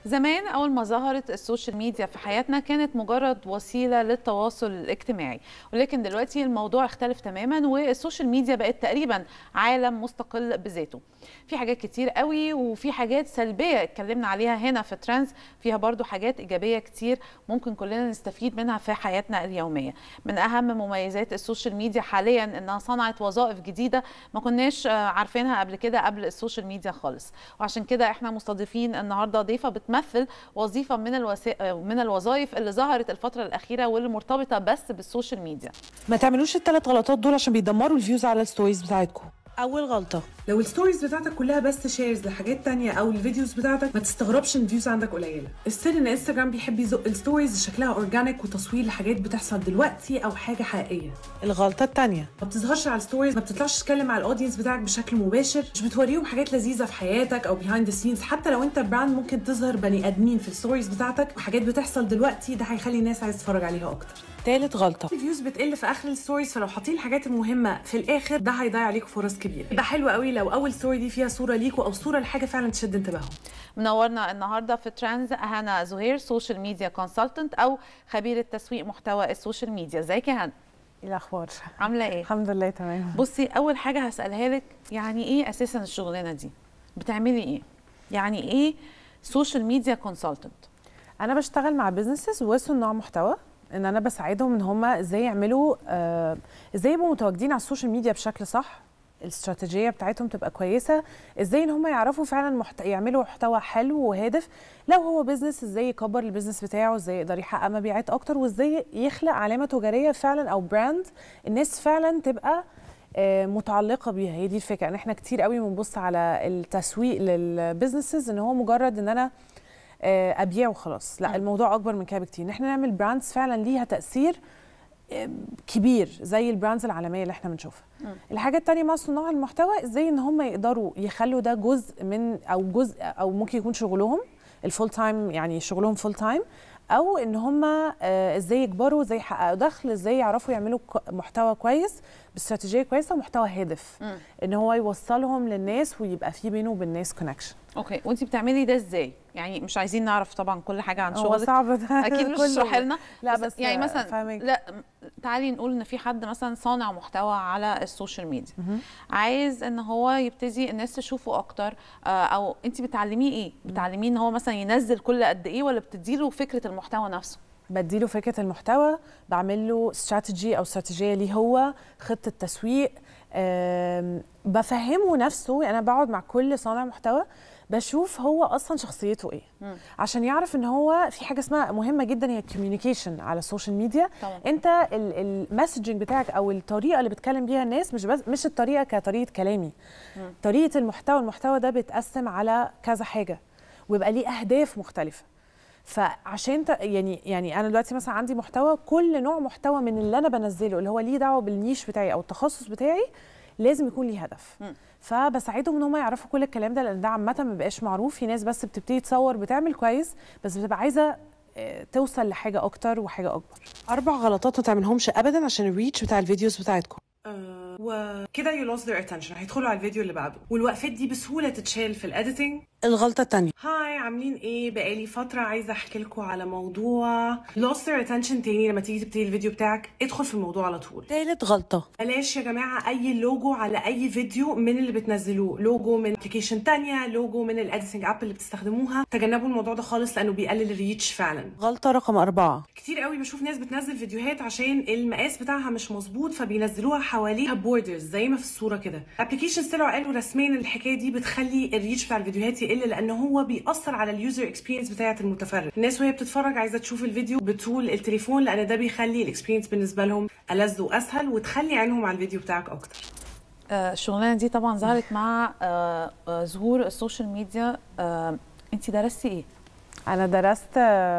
زمان أول ما ظهرت السوشيال ميديا في حياتنا كانت مجرد وسيلة للتواصل الاجتماعي ولكن دلوقتي الموضوع اختلف تماما والسوشيال ميديا بقت تقريبا عالم مستقل بذاته في حاجات كتير قوي وفي حاجات سلبية اتكلمنا عليها هنا في ترانس فيها برضو حاجات إيجابية كتير ممكن كلنا نستفيد منها في حياتنا اليومية من أهم مميزات السوشيال ميديا حاليا إنها صنعت وظائف جديدة ما كناش عارفينها قبل كده قبل السوشيال ميديا خالص وعشان كده احنا مستضيفين النهارده ضيفه بتمثل وظيفه من الوسا... من الوظائف اللي ظهرت الفتره الاخيره واللي مرتبطه بس بالسوشيال ميديا ما تعملوش الثلاث غلطات دول عشان بيدمروا الفيوز على الستوريز بتاعتكم اول غلطه لو الستوريز بتاعتك كلها بس شيرز لحاجات تانية او الفيديوز بتاعتك ما تستغربش ان الفيوز عندك قليله السر ان انستجرام بيحب يزق الستوريز شكلها اورجانيك وتصوير لحاجات بتحصل دلوقتي او حاجه حقيقيه الغلطه الثانيه ما بتظهرش على الستوريز ما بتطلعش تتكلم مع الاودينس بتاعك بشكل مباشر مش بتوريهم حاجات لذيذه في حياتك او بيهايند ذا سينز حتى لو انت براند ممكن تظهر بني ادمين في الستوريز بتاعتك وحاجات بتحصل دلوقتي ده هيخلي الناس عايز تتفرج عليها اكتر تالت غلطه الفيوز بتقل في اخر الستوريز فلو حاطين الحاجات المهمه في الاخر ده هيضيع عليكم فرص كبيره ده حلو قوي لو اول ستوري دي فيها صوره ليكوا او صوره لحاجه فعلا تشد انتباههم منورنا النهارده في ترانز هنا زهير سوشيال ميديا كونسلتنت او خبيره تسويق محتوى السوشيال ميديا ازيك يا هنا ايه الاخبار عامله ايه الحمد لله تمام بصي اول حاجه هسالها لك يعني ايه اساسا الشغلانه دي بتعملي ايه يعني ايه سوشيال ميديا كونسلتنت انا بشتغل مع بزنسز وصناع محتوى ان انا بساعدهم ان هم ازاي يعملوا آه ازاي يبقوا متواجدين على السوشيال ميديا بشكل صح الاستراتيجيه بتاعتهم تبقى كويسه ازاي ان هم يعرفوا فعلا محت... يعملوا محتوى حلو وهادف لو هو بيزنس ازاي يكبر البيزنس بتاعه ازاي يقدر يحقق مبيعات اكتر وازاي يخلق علامه تجاريه فعلا او براند الناس فعلا تبقى آه متعلقه بيها هي دي الفكره ان احنا كتير قوي بنبص على التسويق للبيزنسز ان هو مجرد ان انا آه ابيع وخلاص لا الموضوع اكبر من كده بكتير ان احنا نعمل براندز فعلا ليها تاثير كبير زي البراندز العالميه اللي احنا بنشوفها الحاجه الثانيه مع صناع المحتوى ازاي ان هم يقدروا يخلوا ده جزء من او جزء او ممكن يكون شغلهم الفول تايم يعني شغلهم فول تايم او ان هم ازاي يكبروا ازاي يحققوا دخل ازاي يعرفوا يعملوا محتوى كويس باستراتيجيه كويسه ومحتوى هادف م. ان هو يوصلهم للناس ويبقى في بينه وبين الناس كونكشن اوكي وانت بتعملي ده ازاي يعني مش عايزين نعرف طبعا كل حاجه عن هو شغلك صعب ده اكيد مش تشرحي لنا لا بس, يعني مثلا فهمك. لا تعالي نقول ان في حد مثلا صانع محتوى على السوشيال ميديا عايز ان هو يبتدي الناس تشوفه اكتر او انت بتعلميه ايه بتعلميه ان هو مثلا ينزل كل قد ايه ولا بتديله فكره المحتوى نفسه بديله فكره المحتوى بعمل له استراتيجي او استراتيجيه ليه هو خطه تسويق بفهمه نفسه انا بقعد مع كل صانع محتوى بشوف هو اصلا شخصيته ايه م. عشان يعرف ان هو في حاجه اسمها مهمه جدا هي الكوميونيكيشن على السوشيال ميديا طبعا. انت المسجنج بتاعك او الطريقه اللي بتكلم بيها الناس مش بس مش الطريقه كطريقه كلامي م. طريقه المحتوى المحتوى ده بيتقسم على كذا حاجه ويبقى ليه اهداف مختلفه فعشان ت... يعني يعني انا دلوقتي مثلا عندي محتوى كل نوع محتوى من اللي انا بنزله اللي هو ليه دعوه بالنيش بتاعي او التخصص بتاعي لازم يكون ليه هدف م. فبساعدهم ان هم يعرفوا كل الكلام ده لان ده عامه ما بقاش معروف في ناس بس بتبتدي تصور بتعمل كويس بس بتبقى عايزه توصل لحاجه اكتر وحاجه اكبر اربع غلطات ما تعملهمش ابدا عشان الريتش بتاع الفيديوز بتاعتكم أه وكده يو لوست ذير اتنشن هيدخلوا على الفيديو اللي بعده والوقفات دي بسهوله تتشال في الاديتنج الغلطه الثانيه هاي عاملين ايه بقالي فتره عايزه احكي لكم على موضوع lost their attention تاني لما تيجي تبتدي الفيديو بتاعك ادخل في الموضوع على طول ثالث غلطه بلاش يا جماعه اي لوجو على اي فيديو من اللي بتنزلوه لوجو من ابلكيشن تانية لوجو من الاديتنج اب اللي بتستخدموها تجنبوا الموضوع ده خالص لانه بيقلل الريتش فعلا غلطه رقم أربعة كتير قوي بشوف ناس بتنزل فيديوهات عشان المقاس بتاعها مش مظبوط فبينزلوها حواليها بوردرز زي ما في الصوره كده ابلكيشنز طلعوا قالوا رسميا الحكايه دي بتخلي الريتش بتاع الفيديوهات يقل لان هو بيأثر على اليوزر اكسبيرينس بتاعه المتفرج الناس وهي بتتفرج عايزه تشوف الفيديو بطول التليفون لان ده بيخلي الاكسبيرينس بالنسبه لهم ألذ واسهل وتخلي عينهم على الفيديو بتاعك اكتر الشغلانه دي طبعا ظهرت مع ظهور السوشيال ميديا انت درستي ايه انا درست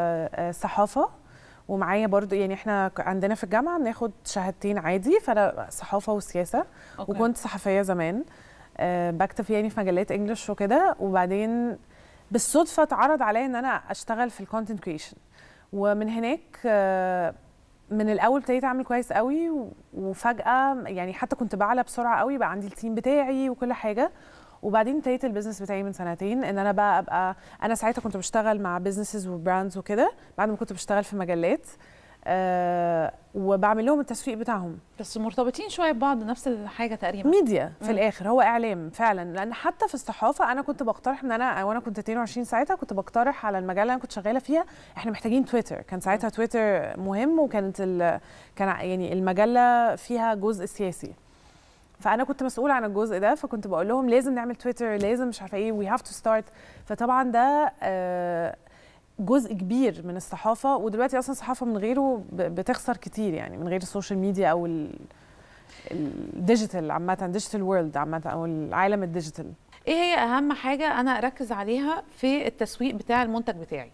صحافه ومعايا برضو يعني احنا عندنا في الجامعه بناخد شهادتين عادي فانا صحافه وسياسه أوكي. وكنت صحفيه زمان أه بكتب يعني في مجلات انجلش وكده وبعدين بالصدفه اتعرض عليا ان انا اشتغل في الكونتنت كريشن ومن هناك أه من الاول ابتديت اعمل كويس قوي وفجاه يعني حتى كنت بعلى بسرعه قوي بقى عندي التيم بتاعي وكل حاجه وبعدين ابتديت البيزنس بتاعي من سنتين ان انا بقى ابقى انا ساعتها كنت بشتغل مع بيزنسز وبراندز وكده بعد ما كنت بشتغل في مجلات آه وبعمل لهم التسويق بتاعهم بس مرتبطين شويه ببعض نفس الحاجه تقريبا ميديا في مم. الاخر هو اعلام فعلا لان حتى في الصحافه انا كنت بقترح ان انا وانا كنت 22 ساعتها كنت بقترح على المجله اللي انا كنت شغاله فيها احنا محتاجين تويتر كان ساعتها تويتر مهم وكانت ال... كان يعني المجله فيها جزء سياسي فانا كنت مسؤوله عن الجزء ده فكنت بقول لهم لازم نعمل تويتر لازم مش عارفه ايه وي هاف تو ستارت فطبعا ده آه، جزء كبير من الصحافه ودلوقتي اصلا الصحافه من غيره ب- بتخسر كتير يعني من غير السوشيال ميديا او ال- الديجيتال عامه ديجيتال وورلد عامه او العالم الديجيتال ايه هي اهم حاجه انا اركز عليها في التسويق بتاع المنتج بتاعي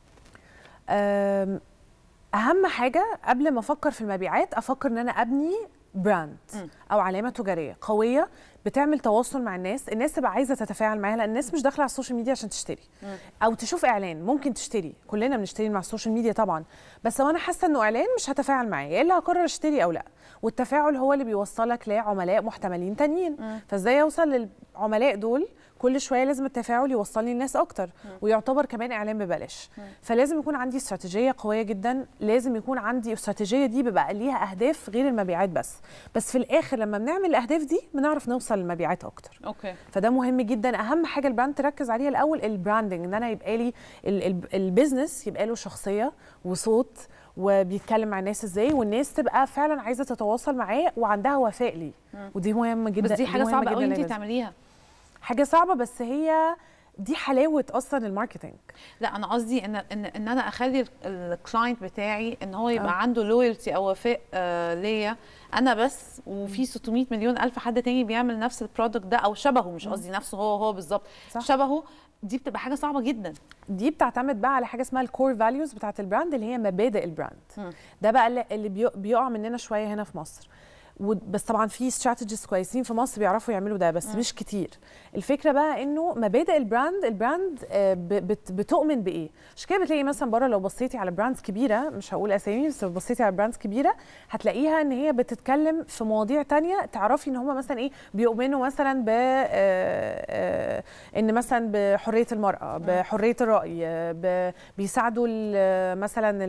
أم، اهم حاجه قبل ما افكر في المبيعات افكر ان انا ابني براند مم. او علامه تجاريه قويه بتعمل تواصل مع الناس الناس تبقى عايزه تتفاعل معاها لان الناس مش داخله على السوشيال ميديا عشان تشتري مم. او تشوف اعلان ممكن تشتري كلنا بنشتري مع السوشيال ميديا طبعا بس لو انا حاسه انه اعلان مش هتفاعل معاه يا الا هقرر اشتري او لا والتفاعل هو اللي بيوصلك لعملاء محتملين تانيين مم. فازاي اوصل للعملاء دول كل شويه لازم التفاعل يوصلني للناس اكتر ويعتبر كمان اعلان ببلاش فلازم يكون عندي استراتيجيه قويه جدا لازم يكون عندي الاستراتيجيه دي بيبقى ليها اهداف غير المبيعات بس بس في الاخر لما بنعمل الاهداف دي بنعرف نوصل للمبيعات اكتر اوكي فده مهم جدا اهم حاجه البراند تركز عليها الاول البراندنج ان انا يبقى لي ال- ال- البيزنس يبقى له شخصيه وصوت وبيتكلم مع الناس ازاي والناس تبقى فعلا عايزه تتواصل معاه وعندها وفاء ليه ودي مهمه جدا بس دي حاجه مهمة صعبه جداً قوي انت للبيزنس. تعمليها حاجه صعبه بس هي دي حلاوه اصلا الماركتينج لا انا قصدي ان ان ان انا اخلي الكلاينت بتاعي ان هو يبقى آه. عنده لويالتي او وفاء آه ليا انا بس وفي 600 مليون الف حد تاني بيعمل نفس البرودكت ده او شبهه مش قصدي نفسه هو هو بالظبط صح. شبهه دي بتبقى حاجه صعبه جدا دي بتعتمد بقى على حاجه اسمها الكور فاليوز بتاعت البراند اللي هي مبادئ البراند مم. ده بقى اللي- اللي بيق- بيقع مننا شويه هنا في مصر و- بس طبعا في استراتيجيز كويسين في مصر بيعرفوا يعملوا ده بس مش كتير الفكره بقى انه مبادئ البراند البراند آه، ب- بت- بتؤمن بايه عشان كده بتلاقي مثلا بره لو بصيتي على براندز كبيره مش هقول اسامي بس لو بصيتي على براندز كبيره هتلاقيها ان هي بتتكلم في مواضيع تانية تعرفي ان هم مثلا ايه بيؤمنوا مثلا ب آه، آه، ان مثلا بحريه المراه بحريه الراي آه، ب- بيساعدوا ال- مثلا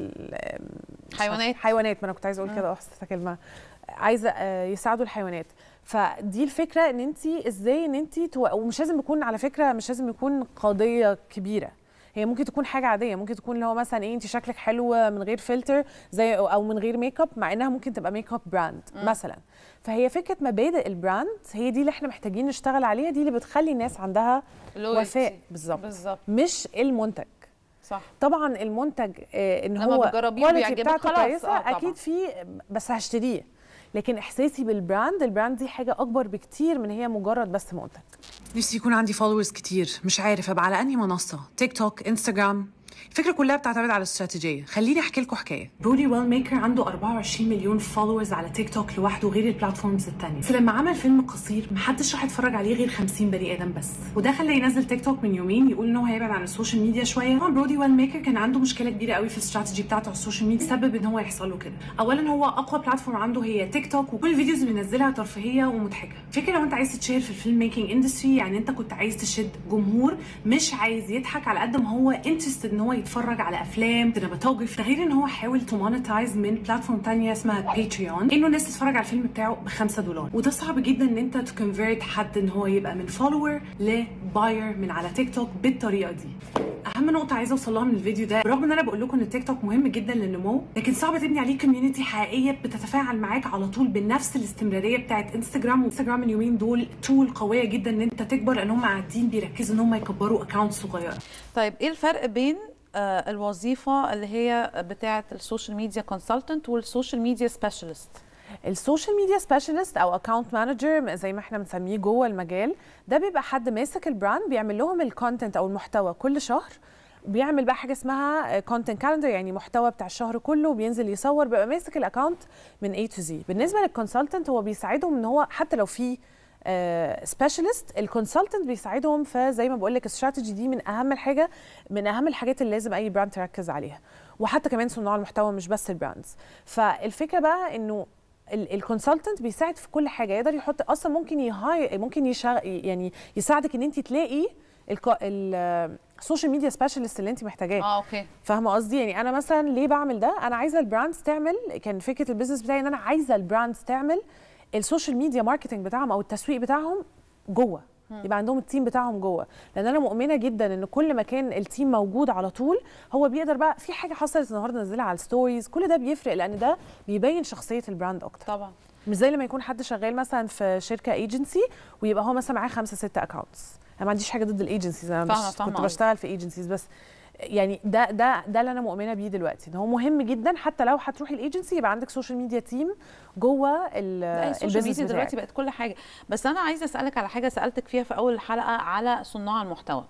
ال- مش عارفة، حيوانات. حيوانات ما انا كنت عايزه اقول كده احسن كلمه عايزه آه، يساعدوا الحيوانات فدي الفكره ان انت ازاي ان انت تو... ومش لازم يكون على فكره مش لازم يكون قضيه كبيره هي ممكن تكون حاجه عاديه ممكن تكون اللي هو مثلا ايه انت شكلك حلو من غير فلتر زي او من غير ميك اب مع انها ممكن تبقى ميك اب براند مثلا فهي فكره مبادئ البراند هي دي اللي احنا محتاجين نشتغل عليها دي اللي بتخلي الناس عندها وفاء بالظبط بالظبط مش المنتج صح طبعا المنتج آه، ان لما هو بتجربيه quality وبيعجبك بتاعته خلاص، كويسه آه، طبعاً. اكيد في بس هشتريه لكن احساسي بالبراند البراند دي حاجه اكبر بكتير من هي مجرد بس منتج نفسي يكون عندي فولورز كتير مش عارف ابقى على انهي منصه تيك توك انستغرام الفكره كلها بتعتمد على الاستراتيجيه خليني احكي لكم حكايه برودي ويل ميكر عنده 24 مليون فولورز على تيك توك لوحده غير البلاتفورمز التانية بس لما عمل فيلم قصير محدش راح يتفرج عليه غير 50 بني ادم بس وده خلاه ينزل تيك توك من يومين يقول ان هو هيبعد عن السوشيال ميديا شويه طبعا برودي ويل ميكر كان عنده مشكله كبيره قوي في الاستراتيجي بتاعته على السوشيال ميديا سبب ان هو يحصل له كده اولا هو اقوى بلاتفورم عنده هي تيك توك وكل الفيديوز اللي بينزلها ترفيهيه ومضحكه فكره لو انت عايز تتشهر في الفيلم ميكنج اندستري يعني انت كنت عايز تشد جمهور مش عايز يضحك على قد ما هو انترستد ان هو يتفرج على افلام سينماتوجرافي ده غير ان هو حاول تو مونيتايز من بلاتفورم تانية اسمها باتريون انه الناس تتفرج على الفيلم بتاعه ب 5 دولار وده صعب جدا ان انت تكونفيرت حد ان هو يبقى من فولور لباير من على تيك توك بالطريقه دي اهم نقطه عايزه اوصل لها من الفيديو ده برغم ان انا بقول لكم ان التيك توك مهم جدا للنمو لكن صعب تبني عليه كوميونتي حقيقيه بتتفاعل معاك على طول بنفس الاستمراريه بتاعت انستجرام وانستجرام اليومين دول تول قويه جدا ان انت تكبر لان هم قاعدين بيركزوا ان هم يكبروا اكونت صغيره طيب ايه الفرق بين آه الوظيفه اللي هي بتاعه السوشيال ميديا كونسلتنت والسوشيال ميديا سبيشالست السوشيال ميديا سبيشالست او اكونت مانجر زي ما احنا بنسميه جوه المجال ده بيبقى حد ماسك البراند بيعمل لهم الكونتنت او المحتوى كل شهر بيعمل بقى حاجه اسمها كونتنت كالندر يعني محتوى بتاع الشهر كله وبينزل يصور بيبقى ماسك الاكونت من A to Z بالنسبه للكونسلتنت هو بيساعدهم ان هو حتى لو في سبيشالست الكونسلتنت بيساعدهم فزي ما بقول لك الاستراتيجي دي من اهم الحاجه من اهم الحاجات اللي لازم اي براند تركز عليها وحتى كمان صناع المحتوى مش بس البراندز فالفكره بقى انه الكونسلتنت بيساعد في كل حاجه يقدر يحط اصلا ممكن يهاي ممكن يشغل يعني يساعدك ان انت تلاقي السوشيال ميديا سبيشالست اللي انت محتاجاه اه اوكي فاهمه قصدي يعني انا مثلا ليه بعمل ده انا عايزه البراندز تعمل كان فكره البيزنس بتاعي ان انا عايزه البراندز تعمل السوشيال ميديا ماركتنج بتاعهم او التسويق بتاعهم جوه يبقى عندهم التيم بتاعهم جوه لان انا مؤمنه جدا ان كل ما كان التيم موجود على طول هو بيقدر بقى في حاجه حصلت النهارده نزلها على الستوريز كل ده بيفرق لان ده بيبين شخصيه البراند اكتر طبعا مش زي لما يكون حد شغال مثلا في شركه ايجنسي ويبقى هو مثلا معاه خمسه سته اكونتس انا ما عنديش حاجه ضد الايجنسيز انا فاهمة- مش فاهمة كنت قصدك. بشتغل في ايجنسيز بس يعني ده ده ده اللي انا مؤمنه بيه دلوقتي ان هو مهم جدا حتى لو هتروحي الايجنسي يبقى عندك سوشيال ميديا تيم جوه ال- لا السوشيال البيزنس ميديا دلوقتي بتاعك بقت كل حاجه بس انا عايزه اسالك على حاجه سالتك فيها في اول الحلقه على صناع المحتوى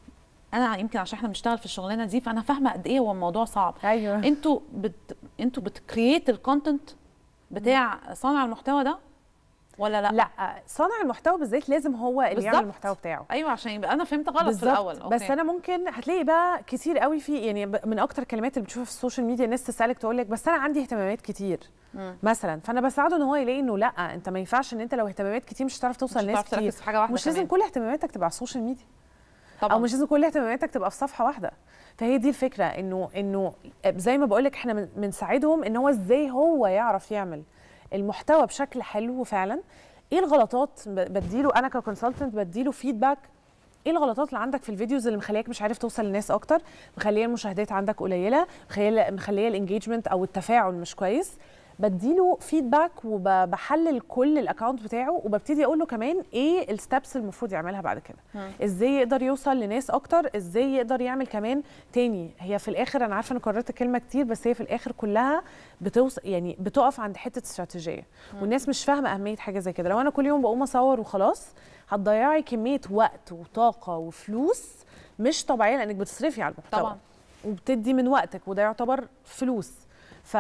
انا يمكن عشان احنا بنشتغل في الشغلانه دي فانا فاهمه قد ايه هو الموضوع صعب ايوه انتوا بت... انتوا بتكرييت الكونتنت بتاع صانع المحتوى ده ولا لا لا صانع المحتوى بالذات لازم هو اللي يعمل بالظبط. المحتوى بتاعه ايوه عشان يبقى انا فهمت غلط في بالظبط. الاول أوكي. بس انا ممكن هتلاقي بقى كتير قوي في يعني ب- من اكتر الكلمات اللي بتشوفها في السوشيال ميديا الناس تسالك تقول لك بس انا عندي اهتمامات كتير مم. مثلا فانا بساعده ان هو يلاقي انه لا انت ما ينفعش ان انت لو اهتمامات كتير مش هتعرف توصل مش لناس هتعرف كتير تركز في حاجه واحده مش لازم كمان. كل اهتماماتك تبقى على السوشيال ميديا طبعا او مش لازم كل اهتماماتك تبقى في صفحه واحده فهي دي الفكره انه انه زي ما بقول لك احنا بن- بنساعدهم ان هو ازاي هو يعرف يعمل المحتوى بشكل حلو فعلا ايه الغلطات ب- بديله انا ككونسلتنت بديله فيدباك ايه الغلطات اللي عندك في الفيديوز اللي مخلياك مش عارف توصل للناس اكتر مخليه المشاهدات عندك قليله مخليه مخليه الانجيجمنت او التفاعل مش كويس بديله فيدباك وبحلل كل الاكونت بتاعه وببتدي اقول له كمان ايه الستبس المفروض يعملها بعد كده مم. ازاي يقدر يوصل لناس اكتر ازاي يقدر يعمل كمان تاني هي في الاخر انا عارفه ان كررت الكلمه كتير بس هي في الاخر كلها بتوصل يعني بتقف عند حته استراتيجيه والناس مش فاهمه اهميه حاجه زي كده لو انا كل يوم بقوم اصور وخلاص هتضيعي كميه وقت وطاقه وفلوس مش طبيعيه لانك بتصرفي على المحتوى طبعا وبتدي من وقتك وده يعتبر فلوس ف...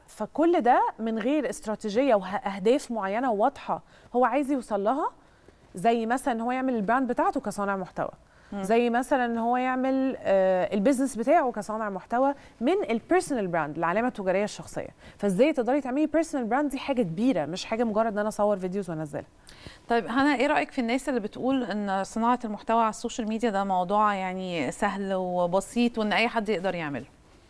فكل ده من غير استراتيجيه واهداف معينه واضحه هو عايز يوصل لها زي مثلا ان هو يعمل البراند بتاعته كصانع محتوى زي مثلا ان هو يعمل آه البيزنس بتاعه كصانع محتوى من البيرسونال براند العلامه التجاريه الشخصيه فازاي تقدري تعملي بيرسونال براند دي حاجه كبيره مش حاجه مجرد ان انا اصور فيديوز وانزلها طيب هنا ايه رايك في الناس اللي بتقول ان صناعه المحتوى على السوشيال ميديا ده موضوع يعني سهل وبسيط وان اي حد يقدر يعمله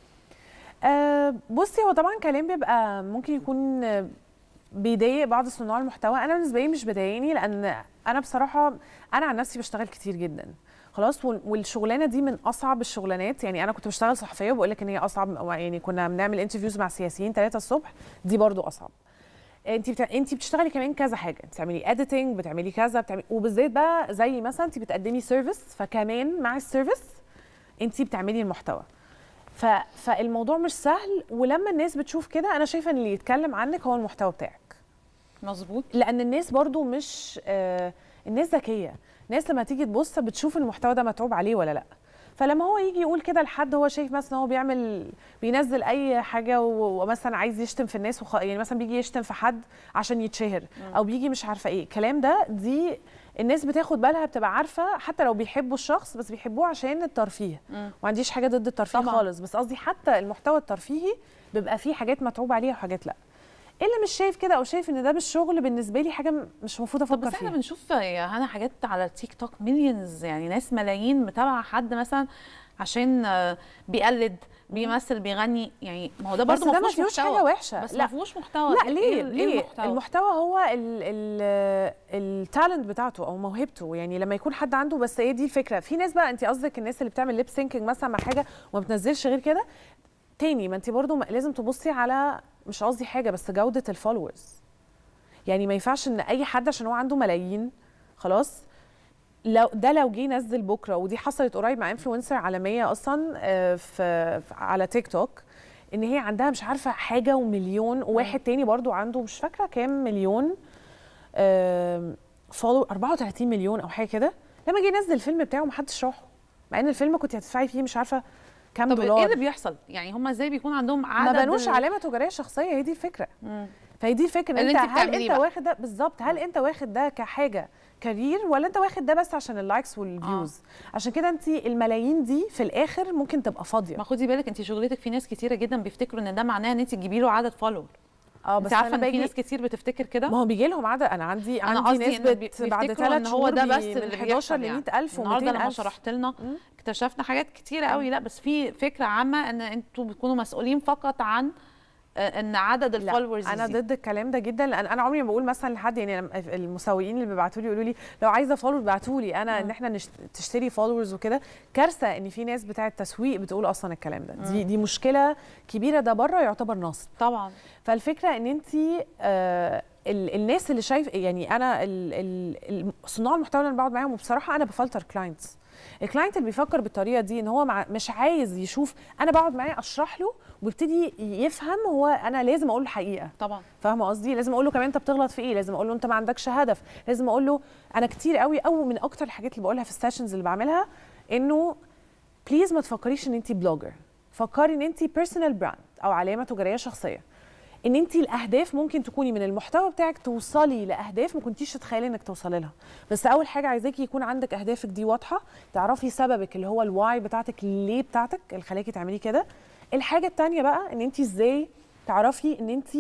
آه بصي هو طبعا كلام بيبقى ممكن يكون آه، بيضايق بعض صناع المحتوى انا بالنسبه لي مش بيضايقني لان انا بصراحه انا عن نفسي بشتغل كتير جدا خلاص وال- والشغلانه دي من اصعب الشغلانات يعني انا كنت بشتغل صحفيه وبقول لك ان هي اصعب يعني كنا بنعمل انترفيوز مع سياسيين 3 الصبح دي برضو اصعب انت بتع... انت بتشتغلي كمان كذا حاجه انت بتعملي اديتنج بتعملي كذا بتعملي وبالذات بقى زي مثلا انت بتقدمي سيرفيس فكمان مع السيرفيس انت بتعملي المحتوى ف... فالموضوع مش سهل ولما الناس بتشوف كده انا شايفه ان اللي يتكلم عنك هو المحتوى بتاعك مظبوط لان الناس برضو مش آه الناس ذكيه الناس لما تيجي تبص بتشوف المحتوى ده متعوب عليه ولا لا فلما هو يجي يقول كده لحد هو شايف مثلا هو بيعمل بينزل اي حاجه و- ومثلا عايز يشتم في الناس وخ... يعني مثلا بيجي يشتم في حد عشان يتشهر او بيجي مش عارفه ايه الكلام ده دي الناس بتاخد بالها بتبقى عارفه حتى لو بيحبوا الشخص بس بيحبوه عشان الترفيه مم. ما عنديش حاجه ضد الترفيه طبعاً. خالص بس قصدي حتى المحتوى الترفيهي بيبقى فيه حاجات متعوب عليها وحاجات لا اللي مش شايف كده او شايف ان ده مش شغل بالنسبه لي حاجه م- مش المفروض طب افكر بس احنا فيها بنشوف يا هنا حاجات على التيك توك مليونز يعني ناس ملايين متابعه حد مثلا عشان آه، بيقلد بيمثل بيغني يعني ما هو ده بس برضه ده ما ما فيهوش فيهوش محتوى حاجه وحشه بس لا ما فيهوش محتوى لا إيه- ليه إيه ليه المحتوى؟ المحتوى هو ال ال التالنت بتاعته او موهبته يعني لما يكون حد عنده بس هي دي الفكره في ناس بقى انت قصدك الناس اللي بتعمل ليب سينكينج مثلا مع حاجه وما بتنزلش غير كده تاني ما انت برضو م- لازم تبصي على مش قصدي حاجه بس جوده الفولورز يعني ما ينفعش ان اي حد عشان هو عنده ملايين خلاص لو ده لو جه نزل بكره ودي حصلت قريب مع انفلونسر عالميه اصلا آه، في في- على تيك توك ان هي عندها مش عارفه حاجه ومليون وواحد تاني برضو عنده مش فاكره كام مليون فولو 34 مليون او حاجه كده لما جه ينزل الفيلم بتاعه محدش راحه مع ان الفيلم كنت هتدفعي فيه مش عارفه كام طب دولار ايه اللي بيحصل يعني هم ازاي بيكون عندهم عدد ما بنوش ال- علامه تجاريه شخصيه هي دي الفكره مم. فهي دي الفكره اللي انت انت هل بتعمليه انت بقى. واخد ده بالظبط هل انت واخد ده كحاجه كارير ولا انت واخد ده بس عشان اللايكس والفيوز عشان كده انت الملايين دي في الاخر ممكن تبقى فاضيه ما خدي بالك انت شغلتك في ناس كتيره جدا بيفتكروا ان ده معناه ان انت تجيبي له عدد فولور اه انت عارفه أنا ان في باجي- ناس كتير بتفتكر كده ما هو بيجي لهم عدد انا عندي انا عندي قصدي ناس ان بي- بت بعد بيفتكروا ثلاث ان هو ده بس من اللي 11 بيحصل ل يعني. 100000 النهارده لما و200000 شرحت لنا اكتشفنا حاجات كتيره قوي لا بس في فكره عامه ان انتوا بتكونوا مسؤولين فقط عن آه، ان عدد لا الفولورز انا ضد الكلام ده جدا لان انا عمري ما بقول مثلا لحد يعني لما المسوقين اللي بيبعتوا لي يقولوا لي لو عايزه فولور ابعتوا لي انا ان احنا نشت... تشتري فولورز وكده كارثه ان في ناس بتاعه تسويق بتقول اصلا الكلام ده دي دي مشكله كبيره ده بره يعتبر نصب طبعا فالفكره ان انت آه ال- الناس اللي شايف يعني انا ال- ال- صناع المحتوى اللي انا بقعد معاهم وبصراحه انا بفلتر كلاينتس الكلاينت اللي بيفكر بالطريقه دي ان هو مع مش عايز يشوف انا بقعد معاه اشرح له وبيبتدي يفهم هو انا لازم اقول له الحقيقه طبعا فاهمه قصدي لازم اقول له كمان انت بتغلط في ايه لازم اقول له انت ما عندكش هدف لازم اقول له انا كتير قوي او من اكتر الحاجات اللي بقولها في السيشنز اللي بعملها انه بليز ما تفكريش ان انت بلوجر فكري ان انت بيرسونال براند او علامه تجاريه شخصيه ان انت الاهداف ممكن تكوني من المحتوى بتاعك توصلي لاهداف ما كنتيش تتخيلي انك توصلي لها بس اول حاجه عايزاكي يكون عندك اهدافك دي واضحه تعرفي سببك اللي هو الواي بتاعتك ليه بتاعتك اللي خلاكي تعملي كده الحاجه التانية بقى ان انت ازاي تعرفي ان انت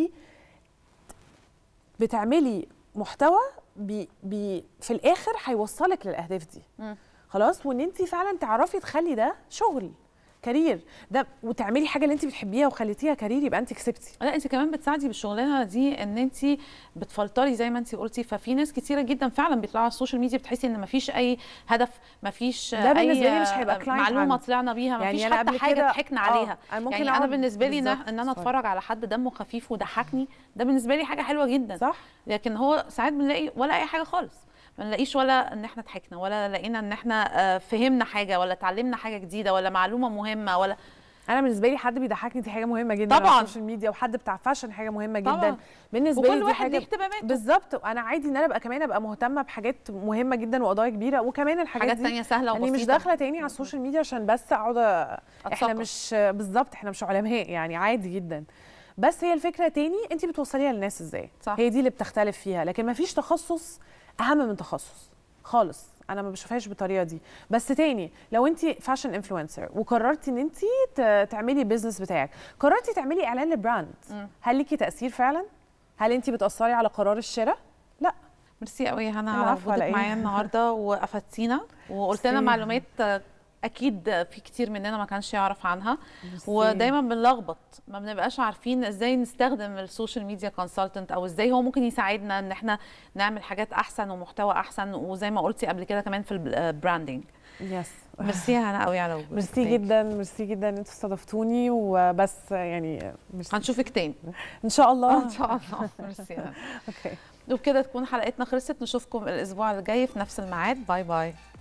بتعملي محتوى بي بي في الاخر هيوصلك للاهداف دي خلاص وان انت فعلا تعرفي تخلي ده شغل كارير ده وتعملي حاجه اللي انت بتحبيها وخليتيها كارير يبقى انت كسبتي لا انت كمان بتساعدي بالشغلانه دي ان انت بتفلتري زي ما انت قلتي ففي ناس كتيره جدا فعلا بيطلعوا على السوشيال ميديا بتحسي ان مفيش اي هدف مفيش ده بالنسبة اي لي مش هيبقى client معلومه عندي. طلعنا بيها يعني مفيش أنا حتى قبل حاجه كده- ضحكنا آه، عليها أنا ممكن يعني انا أقعد- بالنسبه لي ان بالظبط. ان انا Sorry. اتفرج على حد دمه خفيف وضحكني ده بالنسبه لي حاجه حلوه جدا صح لكن هو ساعات بنلاقي ولا اي حاجه خالص ما نلاقيش ولا ان احنا ضحكنا ولا لقينا ان احنا آه، فهمنا حاجه ولا اتعلمنا حاجه جديده ولا معلومه مهمه ولا انا بالنسبه لي حد بيضحكني دي حاجه مهمه جدا طبعاً. على السوشيال ميديا وحد بتاع فاشن حاجه مهمه جدا طبعاً. بالنسبه وكل لي دي واحد حاجه ليه اهتماماته بالظبط انا عادي ان انا ابقى كمان ابقى مهتمه بحاجات مهمه جدا وقضايا كبيره وكمان الحاجات حاجات دي تانية سهله يعني مش وبسيطه داخله تاني على السوشيال ميديا عشان بس اقعد أ- احنا أتثقف. مش بالظبط احنا مش علماء يعني عادي جدا بس هي الفكره تاني انت بتوصليها للناس ازاي صح. هي دي اللي بتختلف فيها لكن ما فيش تخصص اهم من تخصص خالص انا ما بشوفهاش بالطريقه دي بس تاني لو انت فاشن انفلونسر وقررتي ان انت ت- تعملي بيزنس بتاعك قررتي تعملي اعلان لبراند هل ليكي تاثير فعلا هل انت بتاثري على قرار الشراء لا ميرسي قوي هنا على العفو على وجودك إيه؟ معايا النهارده وافدتينا وقلت لنا ميرسي. معلومات آه، اكيد في كتير مننا ما كانش يعرف عنها ميرسي. ودايما بنلخبط ما بنبقاش عارفين ازاي نستخدم السوشيال ميديا كونسلتنت او ازاي هو ممكن يساعدنا ان احنا نعمل حاجات احسن ومحتوى احسن وزي ما قلتي قبل كده كمان في البراندنج يس ميرسي يا هنا قوي على وجودك ميرسي جدا ميرسي جدا ان انتوا استضفتوني وبس يعني ميرسي هنشوفك تاني ان شاء الله ان شاء الله ميرسي يا هنا. اوكي وبكده تكون حلقتنا خلصت نشوفكم الاسبوع الجاي في نفس الميعاد باي باي